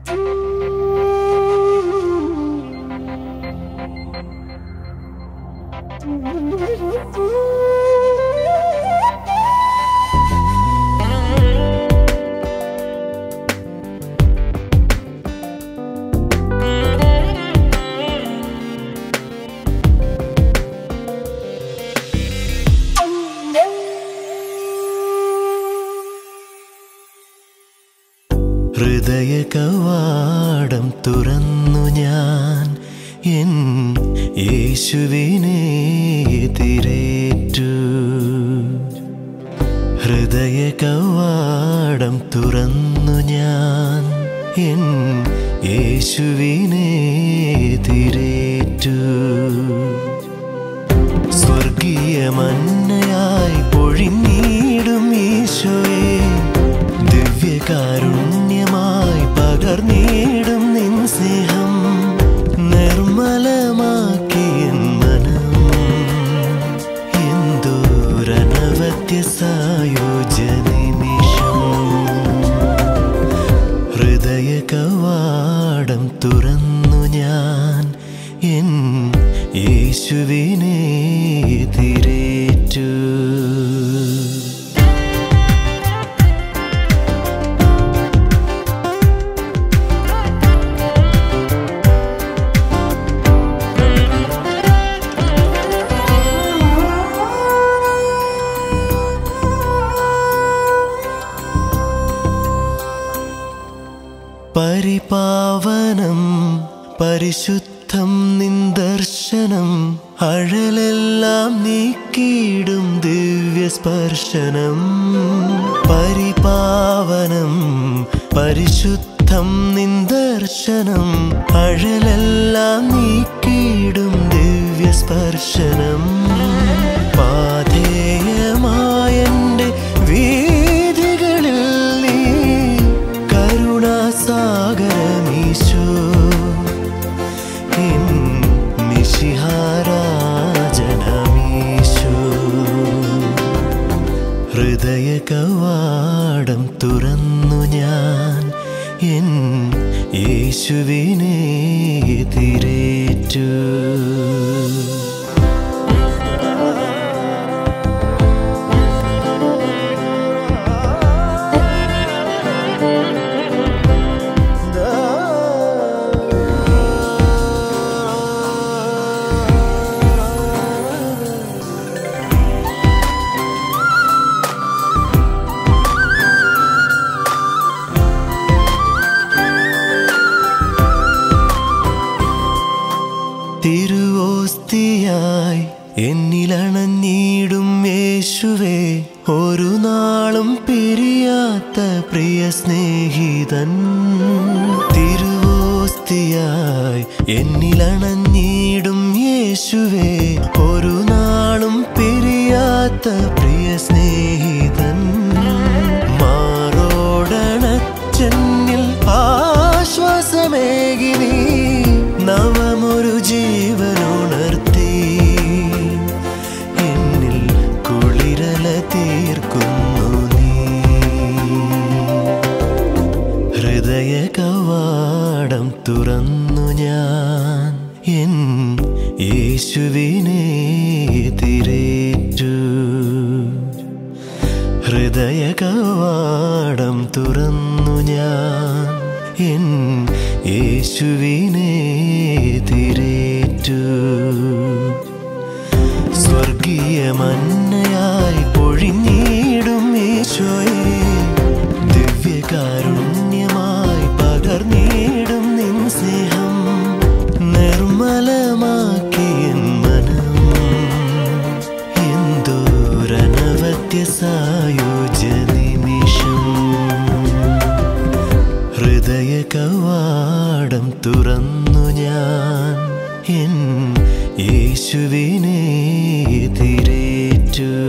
ഹൃദയ കവാടം തുറന്നു ഞാൻ എൻ യേശുവിനെ എതിരേറ്റു ഹൃദയ കവാടം തുറന്നു ഞാൻ എൻ യേശുവിനെ എതിരേറ്റു സ്വർഗീയ മന്നയായി പൊഴിഞ്ഞിടും ഈശോയെ ദിവ്യകാരുണ്യമായി പകർന്നിടും നിൻ സ്നേഹം നിർമ്മലമാക്കിയ മനം എന്തോരനവത്യ സായോജ നിമിഷം ഹൃദയ കവാടം തുറന്നു ഞാൻ എൻ യേശുവിനെ എതിരേറ്റു പരിപാവനം പരിശുദ്ധം നിന്ദർശനം അഴലെല്ലാം നീക്കിയിടും ദിവ്യസ്പർശനം പരിപാവനം പരിശുദ്ധം നിന്ദർശനം അഴലെല്ലാം നീക്കിയിടും ദിവ്യസ്പർശനം പാധേയമായന്റെ വീതികളിൽ നീ കരുണാസാഗരമീശോ എൻ മിശിഹാരാജനമീശോ ഹൃദയ കവാടം തുറന്നു ഞാൻ എൻ യേശുവിനെ എതിരേറ്റു തിരുവോസ്തിയായി എന്നിലണഞ്ഞിടും യേശുവേ ഒരു നാളും പിരിയാത്ത പ്രിയ സ്നേഹിതൻ തിരുവോസ്തിയായി എന്നിലണഞ്ഞിടും യേശുവേ ഒരു നാളും പിരിയാത്ത പ്രിയ സ്നേഹിതൻ മാറോടണച്ചെന്നിൽ ആശ്വാസമേകി നീ നവമൊരു ജീവനുണർത്തി എന്നിൽ കുളിരല തീർക്കുന്നു നീ ഹൃദയ കവാടം തുറന്നു ഞാൻ എൻ യേശുവിനെ എതിരേറ്റു ഹൃദയ കവാടം തുറന്നു ഞാൻ എൻ യേശുവിനെ എതിരേറ്റു സ്വർഗീയ മന്നയായി പൊഴിഞ്ഞിടും ഈശോയെ ദിവ്യകാരുണ്യമായി പകർന്നിടും നിൻ സ്നേഹം നിർമ്മലമാക്കിയ മനം എന്തോരനവത്യ സായോജ നിമിഷം ഹൃദയ കവാടം തുറന്നു ഞാൻ എൻ യേശുവിനെ എതിരേറ്റു